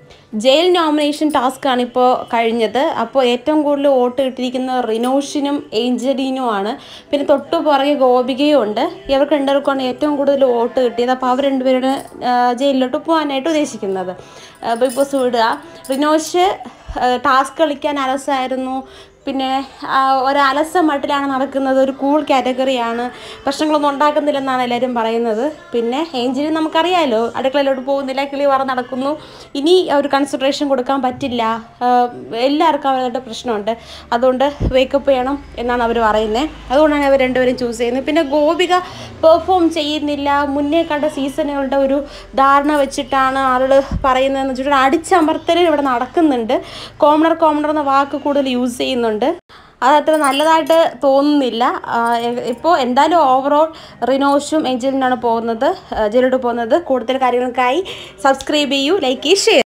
jail nomination ടാസ്ക്കാണ് ഇപ്പോൾ കഴിഞ്ഞത് അപ്പോൾ ഏറ്റവും കൂടുതൽ വോട്ട് കിട്ടിയിരിക്കുന്നത് റിനോഷിനും ഏഞ്ചലിനും ആണ് പിന്നെ തൊട്ടു പുറകെ ഗോപികയും ഉണ്ട് ഇവർക്ക് രണ്ടുപേർക്കാണ് ഏറ്റവും കൂടുതൽ വോട്ട് കിട്ടിയത് അപ്പോൾ അവർ രണ്ടുപേരുടെ ജയിലിലോട്ട് പോകാനായിട്ട് ഉദ്ദേശിക്കുന്നത് ആ, ബിഗ് ബോസ് വിടുക റിനോഷ് ടാസ്ക് കളിക്കാൻ അലസായിരുന്നു പിന്നെ ആ, ഒരു അലസ മട്ടിലാണ് നടക്കുന്നത് ഒരു കൂൾ കാറ്റഗറിയാണ് പ്രശ്നങ്ങളൊന്നും ഉണ്ടാക്കുന്നില്ലെന്നാണ് എല്ലാവരും പറയുന്നത് പിന്നെ ഏഞ്ചലിന് നമുക്കറിയാമല്ലോ അടുക്കളയിലോട്ട് പോകുന്നില്ല കിളി പറ നടക്കുന്നു ഇനി ഒരു കൺസിഡറേഷൻ കൊടുക്കാൻ പറ്റില്ല ആ, എല്ലാവർക്കും അവരുടെ പ്രശ്നമുണ്ട് അതുകൊണ്ട് വേക്കപ്പ് ചെയ്യണം എന്നാണ് അവർ പറയുന്നത് അതുകൊണ്ടാണ് അവർ രണ്ടുപേരും ചൂസ് ചെയ്യുന്നത് പിന്നെ ഗോപിക പെർഫോം ചെയ്യുന്നില്ല മുന്നേ കണ്ട സീസണുകളുടെ ഒരു ധാരണ വെച്ചിട്ടാണ് ആളുകൾ പറയുന്നതെന്ന് വെച്ചിട്ട് അടിച്ചമർത്തൽ ഇവിടെ നടക്കുന്നുണ്ട് കോമണർ കോമണർ എന്ന വാക്ക് കൂടുതൽ യൂസ് ചെയ്യുന്നുണ്ട് അതത്ര നല്ലതായിട്ട് തോന്നുന്നില്ല ഇപ്പോൾ എന്തായാലും ഓവറോൾ റിനോഷും ഏഞ്ചലിനാണ് പോകുന്നത് ജയിലോട്ട് പോകുന്നത് കൂടുതൽ കാര്യങ്ങൾക്കായി സബ്സ്ക്രൈബ് ചെയ്യൂ ലൈക്ക് ചെയ്യൂ ഷെയർ